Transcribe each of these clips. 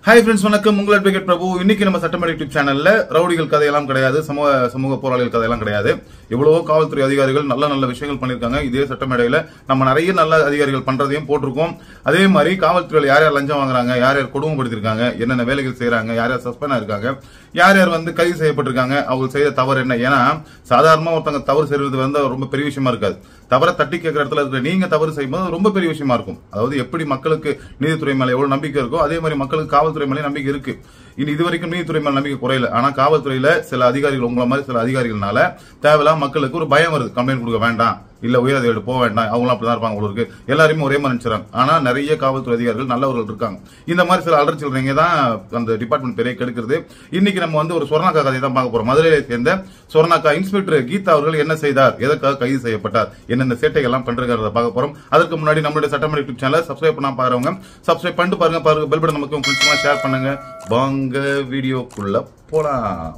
Hi friends வணக்கம் உங்கள் advocate பிரபு இன்னைக்கு நம்ம சட்டமன்ற யூடியூப் சேனல்ல ரவுடிகள் கதையெல்லாம் கிடையாது சமூக சமூக போராளிகள் கதையெல்லாம் கிடையாது எவ்வளவோ காவல்துறை அதிகாரிகள் நல்ல நல்ல விஷயங்கள் பண்ணிருக்காங்க இதே சட்டமேடையில நம்ம நிறைய நல்ல அதிகாரிகள் பண்றதையும் போட்டிருக்கோம் அதே மாதிரி காவல்துறையில யார் யார் லஞ்சம் வாங்குறாங்க யார் யார் கொடுமைப்படுத்திருக்காங்க என்னென்ன வேலைகள் செய்யறாங்க யார் யார் சஸ்பெண்ட் ஆயிருக்காங்க யார் யார் வந்து கைது செய்யப்பட்டிருக்காங்க அவங்க செய்த தவறு என்ன ஏன்னா சாதாரணமா ஒருத்தங்க தவறு செய்யறது வந்து ரொம்ப பெரிய விஷயமா இருக்காது தவற தட்டி கேட்கிற இடத்துல இருக்கிற நீங்க தவறு செய்யும்போது ரொம்ப பெரிய விஷயமா இருக்கும் அதாவது எப்படி மக்களுக்கு நீதித்துறை மேல எவ்வளவு நம்பிக்கை இருக்கோ அதே மாதிரி மக்களுக்கு காவல்துறை மேலே நம்பிக்கை இருக்கு இனி இது வரைக்கும் நீதித்துறை மேல நம்பிக்கை குறையல ஆனா காவல்துறையில சில அதிகாரிகள் உங்களை மாதிரி சில அதிகாரிகள்னால தேவையில்லாம மக்களுக்கு ஒரு பயம் வருது கம்ப்ளைண்ட் கொடுக்க வேண்டாம் இல்ல உயரதிகாரி போக வேண்டாம் அவங்களும் அப்படிதான் இருப்பாங்க உங்களுக்கு எல்லாருமே ஒரே மாதிரி நினைச்சுறாங்க ஆனா நிறைய காவல்துறை அதிகாரிகள் நல்லவர்கள் இருக்காங்க இந்த மாதிரி சில அலர்ச்சிகள் தான் அந்த டிபார்ட்மெண்ட் பெரிய கெடுக்கிறது இன்னைக்கு நம்ம வந்து ஒரு சொர்ணாக்கா கதையை தான் பார்க்க போறோம் மதுரையை சேர்ந்த சொர்ணாக்கா இன்ஸ்பெக்டர் கீதா அவர்கள் என்ன செய்தார் எதற்காக கைது செய்யப்பட்டார் என்னென்ன சேட்டைகள் எல்லாம் பண்றத பார்க்க போறோம் அதற்கு முன்னாடி நம்மளுடைய சட்டமன்ற யூடியூப் சேனலை சப்ஸ்கிரைப் பண்ணா பாருங்க சப்ஸ்கிரைப் பண்ணிட்டு பாருங்க பாருங்க பெல் பட்டன் நமக்கு கொஞ்சமா ஷேர் பண்ணுங்க வாங்க வீடியோக்குள்ள போலாம்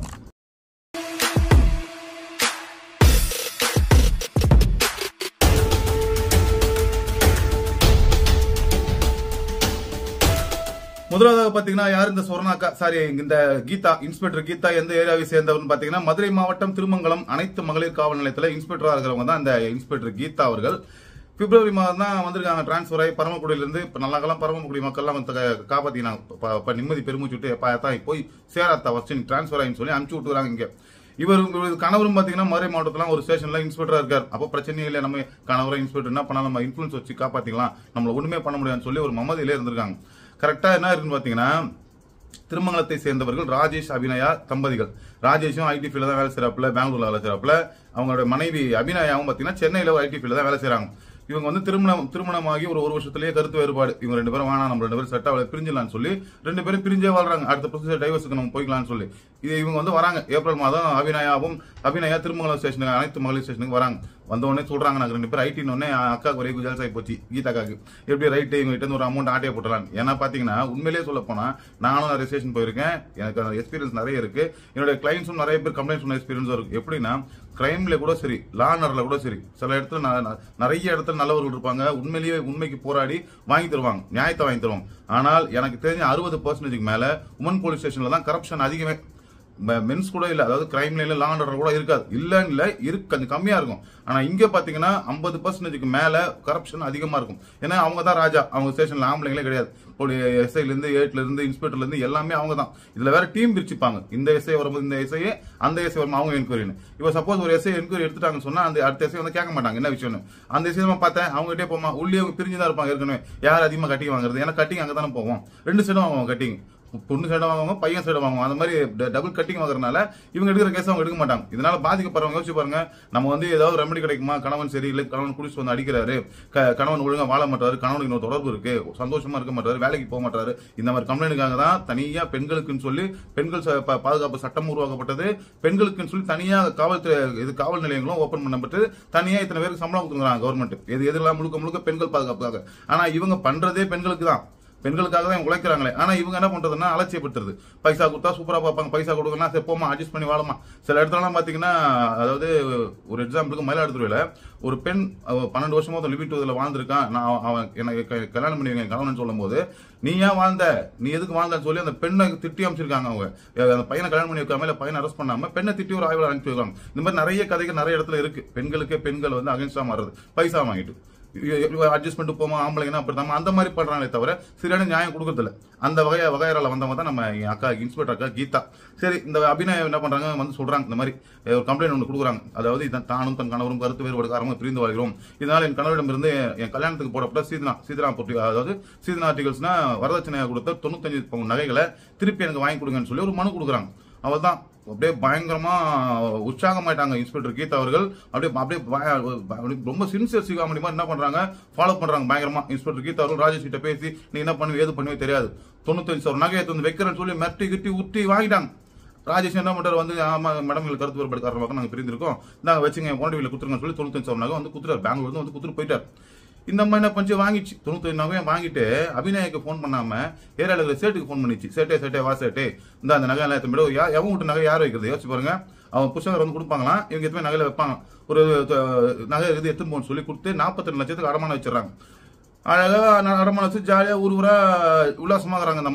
முதலாவதாக பாத்தீங்கன்னா யார் இந்த சொர்ணாக்கா சாரி இந்த கீதா இன்ஸ்பெக்டர் கீதா எந்த ஏரியாவை சேர்ந்தவர்னு பாத்தீங்கன்னா மதுரை மாவட்டம் திருமங்கலம் அனைத்து மகளிர் காவல் நிலையத்தில் இன்ஸ்பெக்டரா இருக்கிறவங்க தான் இந்த இன்ஸ்பெக்டர் கீதா அவர்கள் பிப்ரவரி மாதம் தான் வந்திருக்காங்க டிரான்ஸ்ஃபர் ஆகி பரமக்குடியிலிருந்து இப்போ நல்லாக்கெல்லாம் பரமக்குடி மக்கள்லாம் வந்து கா- காப்பாத்தினாங்க ப- ப- நிம்மதி பெருமூச்சு விட்டு எப்பா தான் போய் சேராத்தா ஃபர்ஸ்ட் நீ டிரான்ஸ்ஃபர் ஆகின்னு சொல்லி அனுப்பிச்சு விட்டுறாங்க இங்க இவர் இவர் கணவரும் பாத்தீங்கன்னா மதுரை மாவட்டத்துல ஒரு ஸ்டேஷன்ல இன்ஸ்பெக்டரா இருக்கார் அப்போ பிரச்சனையே இல்லை நம்ம கணவரை இன்ஸ்பெக்டர் என்ன பண்ணா நம்ம இன்ஃபுளுன்ஸ் வச்சு காப்பாத்திக்கலாம் நம்மள ஒண்ணுமே பண்ண முடியாதுன்னு சொல்லி ஒரு மமதியிலே இருந்திருக்காங்க கரெக்டா என்ன இருக்குன்னு பாத்தீங்கன்னா திருமங்கலத்தை சேர்ந்தவர்கள் ராஜேஷ் அபிநயா தம்பதிகள் ராஜேஷும் ஐடி ஃபீல்ல தான் வேலை செய்யறாப்புல பெங்களூர்ல வேலை செய்யறாப்புல அவங்களோட மனைவி அபிநயாவும் பாத்தீங்கன்னா சென்னையில ஐடி ஃபீல்ல தான் வேலை செய்றாங்க இவங்க வந்து திருமணம் திருமணமாகி ஒரு ஒரு வருஷத்துலயே கருத்து வேறுபாடு இவங்க ரெண்டு பேரும் வேணாம் நம்ம ரெண்டு பேரும் செட் ஆகல பிரிஞ்சிடலாம்னு சொல்லி ரெண்டு பேரும் பிரிஞ்சே வாழ்றாங்க அடுத்த ப்ரொசீஜர் டைவர்ஸுக்கு நம்ம போய்க்கலாம்னு சொல்லி இது இவங்க வந்து வராங்க ஏப்ரல் மாதம் அபிநயாவும் அபிநயா திருமங்கலம் ஸ்டேஷனுக்கு அனைத்து மகளிர் ஸ்டேஷனுக்கு வராங்க வந்த உடனே சொல்றாங்க நாங்க ரெண்டு பேரும் ஐடின்னு உடனே அக்காக்கு ஒரே குஜால்ஸ் ஆகி போச்சு கீதாக்காக்கு எப்படி ரைட்டு இவங்க கிட்ட இருந்து ஒரு அமௌண்ட் ஆட்டையை போட்டுலாம் ஏன்னா பாத்தீங்கன்னா உண்மையிலேயே சொல்ல போனா நானும் நிறைய ஸ்டேஷன் போயிருக்கேன் எனக்கு அந்த எக்ஸ்பீரியன்ஸ் நிறைய இருக்கு என்னோட கிளைண்ட்ஸும் நிறைய பேர் கம்ப்ளைண்ட் சொன்ன எக்ஸ்பீரியன்ஸ் இருக்கு எப்படின்னா கிரைம்ல கூட சரி லானர்ல கூட சரி சில இடத்துல ந- ந- நிறைய இடத்துல நல்லவர்கள் இருப்பாங்க உண்மையிலேயே உண்மைக்கு போராடி வாங்கி தருவாங்க நியாயத்தை வாங்கி தருவாங்க ஆனால் எனக்கு தெரிஞ்ச அறுபது பர்சன்டேஜ்க்கு மேல உமன் போலீஸ் ஸ்டேஷன்ல தான் கரப்ஷன் அதிகமே மென்ஸ் கூட இல்ல அதாவது கிரைம்ல இல்ல லா ஆர்டர் கூட இருக்காது இல்லன்னு இல்ல இருக்கு கொஞ்சம் கம்மியா இருக்கும் ஆனா இங்க பாத்தீங்கன்னா ஐம்பது பர்சன்டேஜ்க்கு மேல கரப்ஷன் அதிகமா இருக்கும் ஏன்னா அவங்க தான் ராஜா அவங்க ஸ்டேஷன்ல ஆம்பளைங்களே கிடையாது எஸ்ஐல இருந்து ஏட்ல இருந்து இன்ஸ்பெக்டர்ல இருந்து எல்லாமே அவங்க தான் இதுல வேற டீம் பிரிச்சுப்பாங்க இந்த எஸ்ஐ வரும்போது இந்த எஸ்ஐ அந்த எஸ்ஐ வரும் அவங்க என்கொயரின்னு இப்போ சப்போஸ் ஒரு எஸ்ஐ என்கொயரி எடுத்துட்டாங்கன்னு சொன்னா அந்த அடுத்த எஸ்ஐ வந்து கேட்க மாட்டாங்க என்ன விஷயம்னு அந்த எஸ்ஐ நான் பார்த்தேன் அவங்க கிட்டே போமா உள்ளே அவங்க பிரிஞ்சு தான் இருப்பாங்க ஏற்கனவே யார் அதிகமா கட்டிங் வாங்குறது ஏன்னா கட்டிங் அங்க தானே போவோம் ரெண்டு சைடும் வாங்குவோம் கட்டிங் பொண்ணு சைடு வாங்குவாங்க பையன் சைடு வாங்குவாங்க அந்த மாதிரி டபுள் கட்டிங் வாங்குறதுனால இவங்க எடுக்கிற கேஸ் அவங்க எடுக்க மாட்டாங்க இதனால பாதிக்கப்படுறவங்க யோசிச்சு பாருங்க நம்ம வந்து ஏதாவது ரெமெடி கிடைக்குமா கணவன் சரி இல்லை கணவன் குடிச்சு வந்து அடிக்கிறாரு க- கணவன் ஒழுங்கா வாழ மாட்டாரு கணவனுக்கு இன்னொரு தொடர்பு இருக்கு சந்தோஷமா இருக்க மாட்டாரு வேலைக்கு போக மாட்டாரு இந்த மாதிரி கம்ப்ளைண்ட்டுக்காக தான் தனியா பெண்களுக்குன்னு சொல்லி பெண்கள் ச- பா- பாதுகாப்பு சட்டம் உருவாக்கப்பட்டது பெண்களுக்குன்னு சொல்லி தனியா காவல்துறை இது காவல் நிலையங்களும் ஓபன் பண்ணப்பட்டு தனியா இத்தனை பேருக்கு சம்பளம் கொடுக்குறாங்க கவர்மெண்ட் இது எதெல்லாம் முழுக்க முழுக்க பெண்கள் பாதுகாப்புக்காக ஆனா இவங்க பண்றதே பெண்களுக்கு தான் பெண்களுக்காக தான் இவங்க உழைக்கிறாங்களே ஆனா இவங்க என்ன பண்றதுன்னா அலட்சியப்படுத்துறது பைசா கொடுத்தா சூப்பரா பார்ப்பாங்க பைசா கொடுக்கலாம் சரி போமா அட்ஜஸ்ட் பண்ணி வாழமா சில இடத்துலலாம் பாத்தீங்கன்னா அதாவது ஒரு எக்ஸாம்பிளுக்கு மயிலாடுதுறையில ஒரு பெண் அவ பன்னெண்டு வருஷமா ஒரு லிமிட் இதுல வாழ்ந்திருக்கான் நான் அவன் அவன் எனக்கு க- கல்யாணம் பண்ணி வைங்க கணவன் சொல்லும் போது நீ ஏன் வாழ்ந்த நீ எதுக்கு வாழ்ந்தன்னு சொல்லி அந்த பெண்ணை திட்டி அமைச்சிருக்காங்க அவங்க அஹ் அந்த பையனை கல்யாணம் பண்ணி வைக்காம இல்ல பையனை அரெஸ்ட் பண்ணாம பெண்ணை திட்டி ஒரு ஆய்வு அனுப்பி வைக்காங்க இந்த மாதிரி நிறைய கதைகள் நிறைய இடத்துல இருக்கு பெண்களுக்கே பெண்கள் வந்து அகேன்ஸ்டா மாறுறது பைசா வாங்கிட்டு அட்ஜஸ்ட்மெண்ட் போமா ஆம்பளைங்கன்னா அப்படிதான் அந்த மாதிரி பண்றாங்களே தவிர சரியான நியாயம் கொடுக்கறதில்ல அந்த வகைய வகையறால வந்தவங்க தான் நம்ம என் அக்கா இன்ஸ்பெக்டர் அக்கா கீதா சரி இந்த அபிநயம் என்ன பண்றாங்க வந்து சொல்றாங்க இந்த மாதிரி அஹ், ஒரு கம்ப்ளைண்ட் ஒன்று கொடுக்குறாங்க அதாவது இதான் தானும் தன் கணவரும் கருத்து வேறுபாடு காரணமாக பிரிந்து வாழ்கிறோம் இதனால என் கணவரிடம் இருந்து என் கல்யாணத்துக்கு போடப்பட்ட சீதனா சீதனா பொட்டி அதாவது சீதனா ஆர்டிகல்ஸ்னா வரதட்சணையாக கொடுத்த தொண்ணூத்தஞ்சு பவுன் நகைகளை திருப்பி எனக்கு வாங்கி கொடுங்கன்னு சொல்லி ஒரு மனு கொடுக்குறாங்க அவள் தான் அப்படியே பயங்கரமா உற்சாகமாயிட்டாங்க இன்ஸ்பெக்டர் கீதா அவர்கள் அப்படியே அப்படியே பய- அப்படியே ரொம்ப சின்சியர் சிகாமணி மாதிரி என்ன பண்றாங்க ஃபாலோ பண்றாங்க பயங்கரமா இன்ஸ்பெக்டர் கீதா அவர்கள் ராஜேஷ் கிட்ட பேசி நீ என்ன பண்ணுவ ஏது பண்ணுவே தெரியாது தொண்ணூத்தஞ்சு சவரம் நகையை வந்து வைக்கிறேன்னு சொல்லி மெட்டி கிட்டி உத்தி வாங்கிட்டாங்க ராஜேஷ் என்ன பண்றாரு வந்து ஆமா மேடம் எங்களுக்கு கருத்து வேறுபாடு காரணமாக நாங்க பிரிந்திருக்கோம் நாங்க வச்சுங்க போன வீட்டில் குத்துருங்கன்னு சொல்லி தொண்ணூத்தஞ்சு சவரம் நகை வந்து குத்துறாரு பெங்களூர்ல இருந்து வந்து குத்துட்டு போயிட்டார் இந்த மாதிரி என்ன பண்ணி வாங்கிச்சு தொண்ணூத்தி நகையை வாங்கிட்டு அபிநயக்கு ஃபோன் பண்ணாம ஏரியால இருக்கிற சேட்டுக்கு ஃபோன் பண்ணிச்சு சேட்டே சேட்டே வா சேட்டே இந்த அந்த நகை எல்லாம் எத்தனை யா எவன் விட்டு நகை யார் வைக்கிறது யோசிச்சு பாருங்க அவன் புஷகர் வந்து கொடுப்பாங்களாம் இவங்க எத்தனை நகையில வைப்பாங்க ஒரு அஹ், நகை இது எத்தனை போன்னு சொல்லி கொடுத்து நாற்பத்தி லட்சத்துக்கு அடமானம் வச்சிடறாங்க அழகா நான் அடமானம் வச்சு ஜாலியா ஊர் ஊரா உல்லாசமாகறாங்க இந்த அம்மா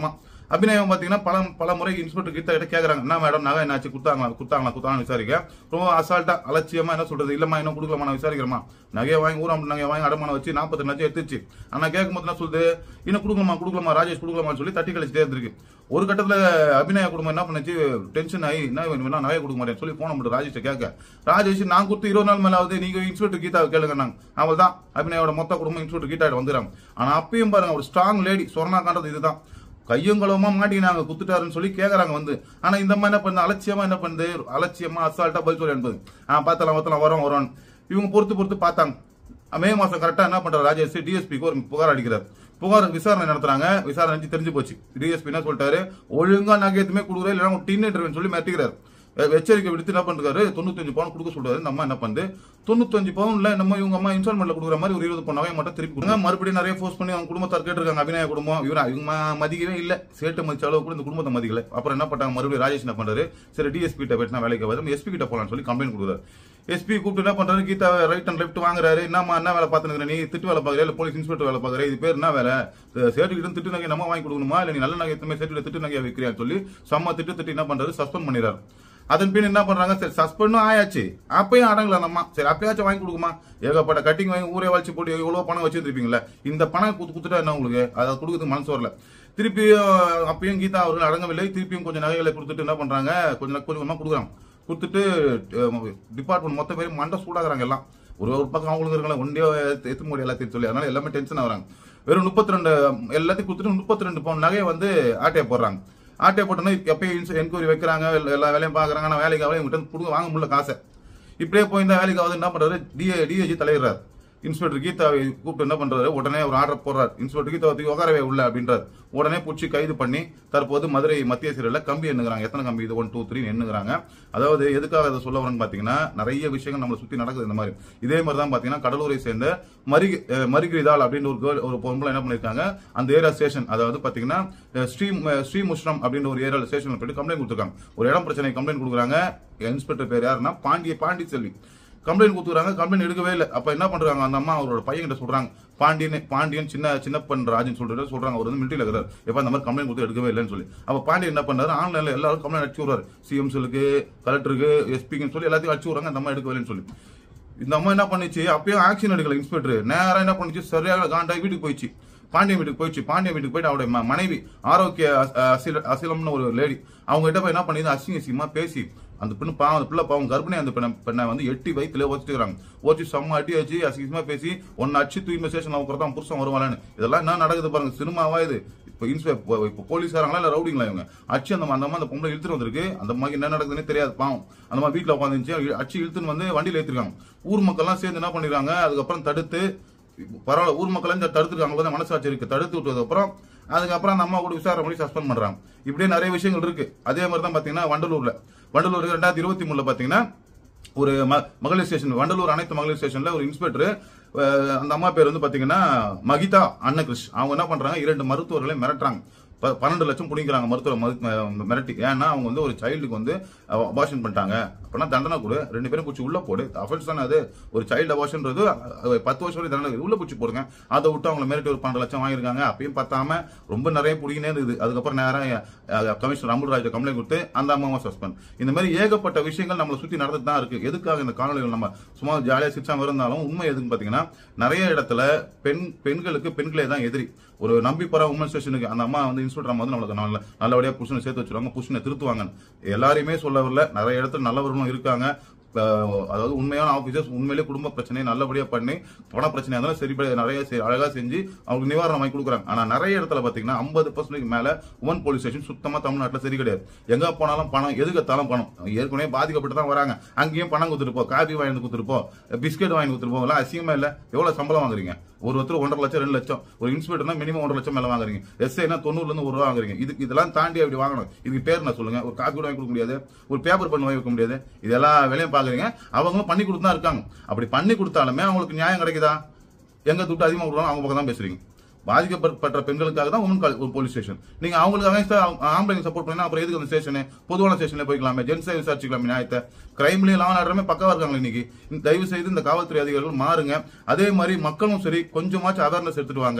அபிநயம் பாத்தீங்கன்னா பல பல முறை இன்ஸ்பெக்டர் கிட்ட கிட்ட கேக்குறாங்க என்ன மேடம் நகை என்னாச்சு கொடுத்தாங்களா கொடுத்தாங்களா கொடுத்தாங்க விசாரிக்க ரொம்ப அசால்ட்டா அலட்சியமா என்ன சொல்றது இல்லம்மா இன்னும் கொடுக்கலாமா நான் விசாரிக்கிறேமா நகையை வாங்கி ஊராம் நகையை வாங்கி அடமானம் வச்சு நாற்பத்தி லட்சம் எடுத்துச்சு ஆனா கேட்கும்போது என்ன சொல்லுது இன்னும் கொடுக்கலாமா கொடுக்கலாமா ராஜேஷ் கொடுக்கலாமான்னு சொல்லி தட்டி கழிச்சிட்டே இருந்திருக்கு ஒரு கட்டத்துல அபிநய குடும்பம் என்ன பண்ணுச்சு டென்ஷன் ஆகி என்ன வேணும் நகையை கொடுக்க மாட்டேன் சொல்லி போன மட்டும் ராஜேஷ் கேட்க ராஜேஷ் நான் கொடுத்து இருபது நாள் மேல ஆகுது நீங்க இன்ஸ்பெக்டர் கீதாவை கேளுங்க நாங்க அவள் தான் அபிநயோட மொத்த குடும்பம் இன்ஸ்பெக்டர் கீதாட்ட வந்துடுறாங்க ஆனா அப்பயும் பாருங்க ஒரு ஸ்ட்ராங் லேடி சொர்ணாக்கான்றது இதுதான் கையும் களவுமா மாட்டினாங்க குத்துட்டாருன்னு சொல்லி கேக்குறாங்க வந்து ஆனா இந்த மாதிரி என்ன பண்ண அலட்சியமா என்ன பண்ணுது அலட்சியமா அசால்ட்டா பதில் சொல்லி அனுப்புது ஆ பார்த்தலாம் பார்த்தலாம் வரோம் வரோம் இவங்க பொறுத்து பொறுத்து பார்த்தாங்க மே மாசம் கரெக்டா என்ன பண்றாரு ராஜேஷ் டிஎஸ்பிக்கு ஒரு புகார் அடிக்கிறார் புகார் விசாரணை நடத்துறாங்க விசாரணை செஞ்சு தெரிஞ்சு போச்சு டிஎஸ்பி என்ன சொல்லிட்டாரு ஒழுங்கா நகை எதுவுமே கொடுக்குற இல்லைன்னா டீன் இன்டர்வியூ சொல்லி மிரட்டிக்கிறாரு எ- எச்சரிக்கை விடுத்து என்ன பண்றாரு தொண்ணூத்தஞ்சு பவுன் கொடுக்க சொல்றாரு இந்த அம்மா என்ன பண்ணுது தொண்ணூத்தஞ்சு பவுன்ல நம்ம இவங்க அம்மா இன்ஸ்டால்மெண்ட்ல கொடுக்குற மாதிரி ஒரு இருபது பவுனாவே மட்டும் திருப்பி கொடுங்க மறுபடியும் நிறைய ஃபோர்ஸ் பண்ணி அவங்க குடும்பத்தார் கேட்டிருக்காங்க அபிநய குடும்பம் இவரா இவங்க ம- மதிக்கவே இல்ல சேட்டு மதிச்ச அளவு கூட இந்த குடும்பத்தை மதிக்கல அப்புறம் என்ன பண்ணாங்க மறுபடியும் ராஜேஷ் என்ன பண்றாரு சரி டிஎஸ்பி கிட்ட போயிட்டு நான் வேலைக்கு வரும் எஸ்பி கிட்ட போலாம்னு சொல்லி கம்ப்ளைண்ட் கொடுக்குறாரு எஸ்பி கூப்பிட்டு என்ன பண்றாரு கீதா ரைட் அண்ட் லெஃப்ட் வாங்குறாரு என்னம்மா என்ன வேலை பார்த்துன்னு நீ திட்டு வேலை பாக்குற இல்ல போலீஸ் இன்ஸ்பெக்டர் வேலை பாக்குற இது பேர் என்ன வேலை சேட்டுக்கிட்ட திட்டு நகை நம்ம வாங்கி கொடுக்கணுமா இல்ல நீ நல்ல நகை எத்தனை சேட்டு திட்டு நகையை வைக்கிறியான்னு சொல்லி செம்ம திட்டு திட்டு என்ன பண்றாரு சஸ்பெண்ட் பண்ணிடுறாரு அதன் பின் என்ன பண்றாங்க சரி சஸ்பெண்டும் ஆயாச்சு அப்பயும் அடங்கல நம்ம சரி அப்பயாச்சும் வாங்கி கொடுக்குமா ஏகப்பட்ட கட்டிங் வாங்கி ஊரே வச்சு போட்டு எவ்வளவு பணம் வச்சிருப்பீங்களா இந்த பணம் குத்து குத்துட்டா என்ன உங்களுக்கு அதை கொடுக்கறதுக்கு மனசு வரல திருப்பி அஹ், அப்பயும் கீதா அவர்கள் அடங்கவில்லை திருப்பியும் கொஞ்சம் நகைகளை கொடுத்துட்டு என்ன பண்றாங்க கொஞ்சம் கொஞ்சம் கொஞ்சமா கொடுக்குறாங்க கொடுத்துட்டு டிபார்ட்மெண்ட் மொத்த பேரும் மண்டை சூடாகிறாங்க எல்லாம் ஒரு ஒரு பக்கம் அவங்களுக்கு இருக்கலாம் ஒன்றே எத்து முடியும் எல்லாத்தையும் சொல்லி அதனால எல்லாமே டென்ஷன் ஆகுறாங்க வெறும் முப்பத்தி ரெண்டு எல்லாத்தையும் கொடுத்துட்டு முப்பத்தி ரெண்டு பவுன் நகையை வந்து ஆட்டையை போடுறாங்க ஆட்டையை போட்டோன்னா எப்பயும் என்கொயரி வைக்கிறாங்க எல்லா- எல்லா வேலையும் பாக்குறாங்க ஆனா வேலைக்கு அவளையும் விட்டு கொடுக்க வாங்க முடியல காசை இப்படியே போய் இந்த வேலைக்கு ஆகுது என்ன பண்றாரு டிஏ டிஏஜி தலையிடுறாரு இன்ஸ்பெக்டர் கீதாவை கூப்பிட்டு என்ன பண்றாரு உடனே ஒரு ஆர்டர் போடுறாரு இன்ஸ்பெக்டர் கீதாவை தூக்கி உட்காரவே உள்ள அப்படின்றாரு உடனே பிடிச்சி கைது பண்ணி தற்போது மதுரை மத்திய சிறையில் கம்பி எண்ணுகிறாங்க எத்தனை கம்பி இது ஒன் டூ த்ரீ எண்ணுகிறாங்க அதாவது எதுக்காக அதை சொல்ல வரேன்னு பாத்தீங்கன்னா நிறைய விஷயங்கள் நம்மளை சுத்தி நடக்குது இந்த மாதிரி இதே மாதிரி தான் பாத்தீங்கன்னா கடலூரை சேர்ந்த மரி அஹ் மரிகிரிதால் அப்படின்னு ஒரு girl- ஒரு பொம்பளை என்ன பண்ணிருக்காங்க அந்த ஏரியா ஸ்டேஷன் அதாவது பாத்தீங்கன்னா அஹ் ஸ்ரீ அஹ் ஸ்ரீ முஷ்ரம் அப்படின்னு ஒரு ஏரியா ஸ்டேஷன் போயிட்டு கம்ப்ளைண்ட் கொடுத்துருக்காங்க ஒரு இடம் பிரச்சனை கம்ப்ளைண்ட் கொடுக்குறாங்க இன்ஸ்பெக்டர் பேர் யாருன்னா பாண்டிய பாண்டி செல்வி கம்ப்ளைண்ட் கொடுத்துறாங்க கம்ப்ளைண்ட் எடுக்கவே இல்லை அப்ப என்ன பண்றாங்க அந்த அம்மா அவரோட பையன் கிட்ட சொல்றாங்க பாண்டியன் பாண்டியன் சின்ன சின்னப்பன் ராஜன் சொல்லிட்டு சொல்றாங்க அவர் வந்து மிலிட்டரியில் இருக்கிறார் எப்ப அந்த மாதிரி கம்ப்ளைண்ட் கொடுத்து எடுக்கவே இல்லைன்னு சொல்லி அப்ப பாண்டியன் என்ன பண்ணாரு ஆன்லைன்ல எல்லாரும் கம்ப்ளைண்ட் அடிச்சு விடுறாரு சிஎம்ஸ்களுக்கு கலெக்டருக்கு எஸ்பிக்கு சொல்லி எல்லாத்தையும் அடிச்சு விடுறாங்க அந்த அம்மா எடுக்கவே இல்லைன்னு சொல்லி இந்த அம்மா என்ன பண்ணுச்சு அப்பயும் ஆக்ஷன் எடுக்கல இன்ஸ்பெக்டர் நேரா என்ன பண்ணுச்சு சரியாக காண்டாய் வீட்டுக்கு போயிடுச்சு பாண்டியன் வீட்டுக்கு போயிடுச்சு பாண்டியன் வீட்டுக்கு போயிட்டு அவருடைய ம- மனைவி ஆரோக்கிய அஸ்- அசில அசிலம்னு ஒரு லேடி அவங்க கிட்ட போய் என்ன பண்ணிது அசிங்க அசிங்கமா பேசி அந்த பெண்ணு பாவம் அந்த பிள்ளை பாவம் கர்ப்பிணி அந்த பெண்ணை பெண்ணை வந்து எட்டி வயிற்றுல ஓச்சிட்டுக்கிறாங்க ஓச்சி செம்ம அடி வச்சு அசிங்கமா பேசி ஒன்னு அச்சு தூய்மை ஸ்டேஷன் அவங்க தான் புருஷன் வருவாங்கன்னு இதெல்லாம் என்ன நடக்குது பாருங்க சினிமாவா இது இப்போ இன்ஸ்பெ இப்போ போலீஸாரங்களா இல்ல ரவுடிங்களா இவங்க அச்சு அந்த அந்த அம்மா அந்த பொம்பளை இழுத்துட்டு வந்திருக்கு அந்த அம்மாக்கு என்ன நடக்குதுன்னே தெரியாது பாவம் அந்த மாதிரி வீட்டுல உட்காந்துச்சு அச்சு இழுத்துன்னு வந்து வண்டியில ஏத்திருக்காங்க ஊர் மக்கள்லாம் சேர்ந்து என்ன பண்ணிருக்காங்க அதுக்கப்புறம் தடுத்து பரவாயில்ல ஊர் மக்கள் இந்த தடுத்துருக்காங்க போது மனசாட்சி இருக்கு தடுத்து விட்டதுக்கு அப்புறம் அதுக்கப்புறம் அந்த அம்மா கூட விசாரணை பண்ணி சஸ்பெண்ட் பண்றாங்க இப்படியே நிறைய விஷயங்கள் இருக்கு அதே மாதிரி தான் பாத்தீங்கன்னா வண்டலூர்ல வண்டலூர் ரெண்டாயிரத்தி இருபத்தி மூணுல பாத்தீங்கன்னா ஒரு ம- மகளிர் ஸ்டேஷன் வண்டலூர் அனைத்து மகளிர் ஸ்டேஷன்ல ஒரு இன்ஸ்பெக்டர் அந்த அம்மா பேர் வந்து பாத்தீங்கன்னா மகிதா அன்னகிருஷ் அவங்க என்ன பண்றாங்க இரண்டு மருத்துவர்களை மிரட்டுறாங்க ப- பன்னெண்டு லட்சம் பிடிக்கிறாங்க மருத்துவ மரு- ம- மிரட்டி ஏன்னா அவங்க வந்து ஒரு சைல்டுக்கு வந்து அபார்ஷன் பண்ணிட்டாங்க அப்படின்னா தண்டனை கொடு ரெண்டு பேரும் பிடிச்சி உள்ள போடு அஃபென்ஸ் தானே அது ஒரு சைல்டு அபார்ஷன்றது அஹ், பத்து வருஷம் வரை தண்டனை இருக்கு. உள்ள பிடிச்சி போடுங்க அதை விட்டு அவங்களை மிரட்டி ஒரு பன்னெண்டு லட்சம் வாங்கியிருக்காங்க அப்பயும் பத்தாம ரொம்ப நிறைய பிடிக்கினே இருந்தது அதுக்கப்புறம் நேரம் கமிஷனர் அமுல்ராஜ் கம்ப்ளைண்ட் கொடுத்து அந்த அம்மாவை சஸ்பெண்ட் இந்த மாதிரி ஏகப்பட்ட விஷயங்கள் நம்மளை சுத்தி நடந்துட்டு தான் இருக்கு எதுக்காக இந்த காணொலிகள் நம்ம சும்மா ஜாலியா சிரிச்சாம இருந்தாலும் உண்மை எதுன்னு பாத்தீங்கன்னா நிறைய இடத்துல பெண் பெண்களுக்கு பெண்களே தான் எதிரி ஒரு நம்பி போற உமன் ஸ்டேஷனுக்கு அந்த அம்மா வந்து இன்ஸ்பெக்டர் அம்மா வந்து நம்மளுக்கு நல்ல நல்லபடியா புருஷனை சேர்த்து வச்சிருவாங்க புருஷனை திருத்துவாங்க எல்லாரையுமே சொல்ல வரல நிறைய இடத்துல நல்லவர்களும் இருக்காங்க அஹ் அதாவது உண்மையான ஆபீசர்ஸ் உண்மையிலே குடும்ப பிரச்சனையை நல்லபடியா பண்ணி பண பிரச்சனை இருந்தாலும் சரி நிறைய செ- அழகா செஞ்சு அவங்களுக்கு நிவாரணம் வாங்கி கொடுக்குறாங்க ஆனா நிறைய இடத்துல பாத்தீங்கன்னா ஐம்பது பர்சன்டேஜ் மேல உமன் போலீஸ் ஸ்டேஷன் சுத்தமா தமிழ்நாட்டுல சரி கிடையாது எங்க போனாலும் பணம் எதுக்கு எடுத்தாலும் பணம் ஏற்கனவே பாதிக்கப்பட்டு தான் வராங்க அங்கேயும் பணம் கொடுத்துட்டு போ காபி வாங்கி கொடுத்துட்டு போ பிஸ்கெட் வாங்கி கொடுத்துட்டு போ எல்லாம் அசிங்கமா இல்ல எவ்வளவு சம்பளம் வாங்குறீங்க ஒரு ஒருத்தர் ஒன்றரை லட்சம் ரெண்டு லட்சம் ஒரு இன்ஸ்பெக்டர்னா மினிமம் ஒன்றரை லட்சம் மேல வாங்குறீங்க எஸ்ஐனா தொண்ணூறுல இருந்து ஒரு ரூபா வாங்குறீங்க இதுக்கு இதெல்லாம் தாண்டி அப்படி வாங்கணும் இதுக்கு பேர் என்ன சொல்லுங்க ஒரு காப்பி கூட வாங்கி கொடுக்க முடியாது ஒரு பேப்பர் பண்ணி வாங்கி வைக்க முடியாது இதெல்லாம் வேலையும் பாக்குறீங்க அவங்களும் பண்ணி கொடுத்து தான் இருக்காங்க அப்படி பண்ணி கொடுத்தாலுமே அவங்களுக்கு நியாயம் கிடைக்குதா எங்க துட்டு அதிகமாக கொடுக்கணும் அவங்க பக்கம் தான் பேசுறீங்க பாதிக்கப்பட்ட பெண்களுக்காக தான் உமன் கால் ஒரு போலீஸ் ஸ்டேஷன் நீங்க அவங்களுக்கு அகைன்ஸ்டா ஆம்பளை சப்போர்ட் பண்ணா அப்புறம் எதுக்கு அந்த ஸ்டேஷன் பொதுவான ஸ்டேஷன்ல போய்க்கலாமே ஜென்ஸை விசாரிச்சுக்கலாமே நியாயத்தை கிரைம்லயும் லான் ஆர்டருமே பக்கவா இருக்காங்க இன்னைக்கு இந்த தயவு செய்து இந்த காவல்துறை அதிகாரிகள் மாறுங்க அதே மாதிரி மக்களும் சரி கொஞ்சமாச்சும் அவேர்னஸ் எடுத்துட்டு வாங்க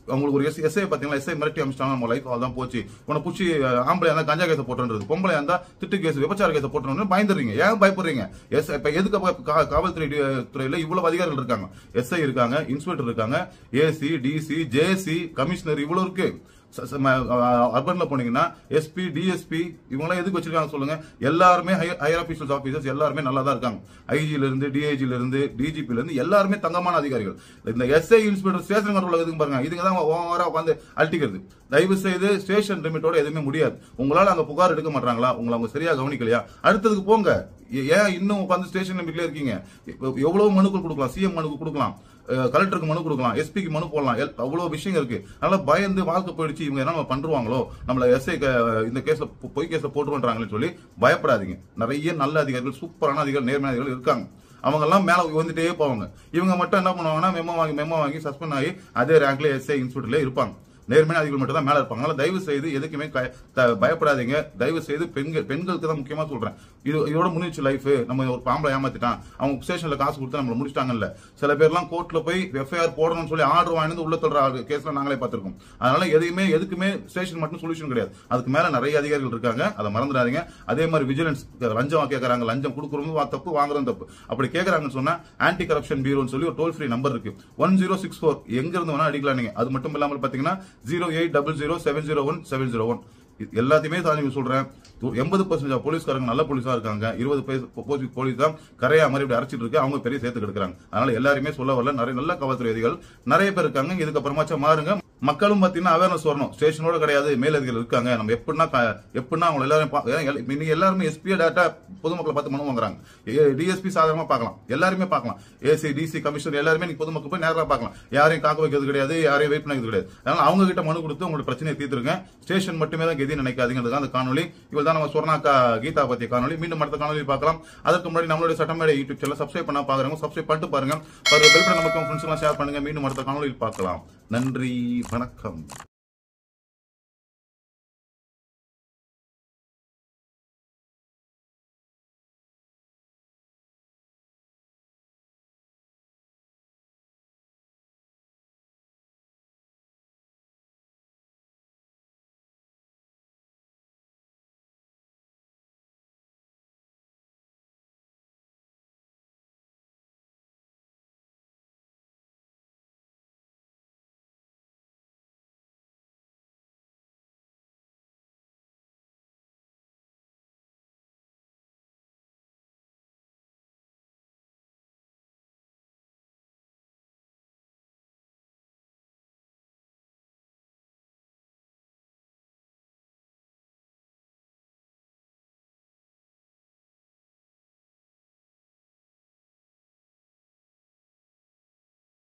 உங்களுக்கு ஒரு எஸ் எஸ்ஐ பாத்தீங்களா எஸ்ஐ மிரட்டி அமிச்சிட்டாங்க நம்ம லைஃப் அதான் போச்சு உன புடிச்சு அஹ், ஆம்பளை இருந்தா கஞ்சா கேஸ் போட்டுன்றது பொம்பளை இருந்தா திட்டு கேஸ் விபச்சார கேஸ் போட்டுன்னு பயந்துறீங்க ஏன் பயப்படுறீங்க எஸ் இப்ப எதுக்கு அப்ப கா- காவல்துறை டி- துறையில இவ்வளவு அதிகாரிகள் இருக்காங்க எஸ்ஐ இருக்காங்க இன்ஸ்பெக்டர் இருக்காங்க ஏசி டிசி ஜேசி கமிஷனர் இவ்வளவு இருக்கு அர்பன்ல போனீங்கன்னா எஸ்பி டிஎஸ்பி இவங்களாம் எதுக்கு வச்சிருக்காங்க சொல்லுங்க எல்லாருமே ஹையர் ஆபீசர்ஸ் ஆபீசர்ஸ் எல்லாருமே நல்லா தான் இருக்காங்க ஐஜில இருந்து டிஐஜில இருந்து டிஜிபில இருந்து எல்லாருமே தங்கமான அதிகாரிகள் இந்த எஸ்ஐ இன்ஸ்பெக்டர் ஸ்டேஷன் கண்ட்ரோல் எதுக்கு பாருங்க இதுங்க தான் ஓவரா உட்காந்து அழட்டிக்கிறது தயவு செய்து ஸ்டேஷன் லிமிட்டோட எதுவுமே முடியாது உங்களால அங்க புகார் எடுக்க மாட்டாங்களா உங்களை அவங்க சரியா கவனிக்கலையா அடுத்ததுக்கு போங்க ஏ- ஏன் இன்னும் உட்காந்து ஸ்டேஷன் லிமிட்ல இருக்கீங்க எவ்வ- எவ்வளவு மனுக்கள் கொடுக்கலாம் சிஎம் மனுக்கு கொடுக்கலாம் அஹ் கலெக்டருக்கு மனு கொடுக்கலாம் எஸ்பிக்கு மனு போடலாம் எல்- அவ்வளவு விஷயம் இருக்கு அதனால பயந்து வாழ்க்கை போயிடுச்சு இவங்க என்ன நம்ம பண்ருவாங்களோ நம்மள எஸ்ஐ இந்த கேஸ்ல பொ- பொய் கேஸ்ல போட்டுருவாங்கன்னு சொல்லி பயப்படாதீங்க நிறைய நல்ல அதிகாரிகள் சூப்பரான அதிகாரிகள் நேர்மையான அதிகாரிகள் இருக்காங்க அவங்க எல்லாம் மேல வந்துட்டே போவாங்க இவங்க மட்டும் என்ன பண்ணுவாங்கன்னா மெமோ வாங்கி மெமோ வாங்கி சஸ்பெண்ட் ஆகி அதே ரேங்க்ல எஸ்ஐ இன்ஸ்டியூட்ல இருப்பாங்க நேர்மையான அதிகாரிகள் மட்டும் தான் மேல இருப்பாங்க அதனால தயவு செய்து எதுக்குமே க- த- பயப்படாதீங்க தயவு செய்து பெண்கள் பெண்களுக்கு தான் முக்கியமா சொல்றேன் இது இதோட முடிஞ்சு லைஃப் நம்ம ஒரு பாம்பளை ஏமாத்திட்டான் அவங்க ஸ்டேஷன்ல காசு கொடுத்து நம்மள முடிச்சிட்டாங்கல்ல சில பேர்லாம் கோர்ட்ல போய் எஃப்ஐஆர் போடணும்னு சொல்லி ஆர்டர் வாங்கி உள்ள தள்ளுற கேஸ்ல நாங்களே பார்த்திருக்கோம் அதனால எதையுமே எதுக்குமே ஸ்டேஷன் மட்டும் சொல்யூஷன் கிடையாது அதுக்கு மேல நிறைய அதிகாரிகள் இருக்காங்க அதை மறந்துடாதீங்க அதே மாதிரி விஜிலன்ஸ் லஞ்சம் கேட்கறாங்க லஞ்சம் கொடுக்கறதும் வா- தப்பு வாங்குறதும் தப்பு அப்படி கேட்கறாங்கன்னு சொன்னா ஆன்டி கரப்ஷன் பியூரோன்னு சொல்லி ஒரு டோல் ஃப்ரீ நம்பர் இருக்கு ஒன் ஜீரோ சிக்ஸ் ஃபோர் எங்க இருந்து வேணா அடிக்கலாம் நீங்க அது மட்டும் இல்லாமல் பாத்தீங்கன்னா zero eight double zero seven zero one seven zero one எல்லாத்தையுமே தாண்டி சொல்றேன் எண்பது பர்சன்டேஜ் போலீஸ்காரங்க நல்ல போலீஸா இருக்காங்க இருபது போலீஸ் தான் கரையா மாதிரி இப்படி அரைச்சிட்டு இருக்கு அவங்க பெரிய சேர்த்து எடுக்கிறாங்க அதனால எல்லாருமே சொல்ல வரல நிறைய நல்ல காவல்துறை அதிகாரிகள் நிறைய பேர் இருக்காங்க இதுக்கப்புறமாச்சும் மாறுங்க மக்களும் பாத்தீங்கன்னா அவேர்னஸ் வரணும் ஸ்டேஷனோட கிடையாது மேலதிகாரிகள் இருக்காங்க நம்ம எப்படின்னா க- எப்படின்னா அவங்க எல்லாரும் பா- ஏன் எல்- இன்னைக்கு எல்லாருமே எஸ்பியா டேட்டா பொதுமக்களை பார்த்து மனு வாங்குறாங்க டிஎஸ்பி சாதாரணமா பார்க்கலாம் எல்லாருமே பார்க்கலாம் ஏசி டிசி கமிஷனர் எல்லாருமே நீங்க பொதுமக்கள் போய் நேரா பார்க்கலாம் யாரையும் காக்க வைக்கிறது கிடையாது யாரையும் வெயிட் பண்ண கிடையாது அதனால அவங்க கிட்ட மனு கொடுத்து உங்களோட பிரச்சனையை தீர்த்துருங்க ஸ்டேஷன் மட்டுமே தான் கெதி நினைக்காதீங்கிறது அந்த காணொலி இவள் தான் நம்ம சொர்ணாக்கா கீதா பத்திய காணொலி மீண்டும் அடுத்த காணொலி பார்க்கலாம் அதற்கு முன்னாடி நம்மளுடைய சட்டமேடை யூடியூப் சேனல் சப்ஸ்கிரைப் பண்ணா பாக்குறவங்க சப்ஸ்கிரைப் பண்ணிட்டு பாருங்க பெல் பட்டன் நமக்கு ஃப்ரெண்ட்ஸ் எல்லாம் ஷேர் பண்ணுங்க மீண்டும் அடுத்த காணொலியில் பார்க்கலாம் நன்றி வணக்கம்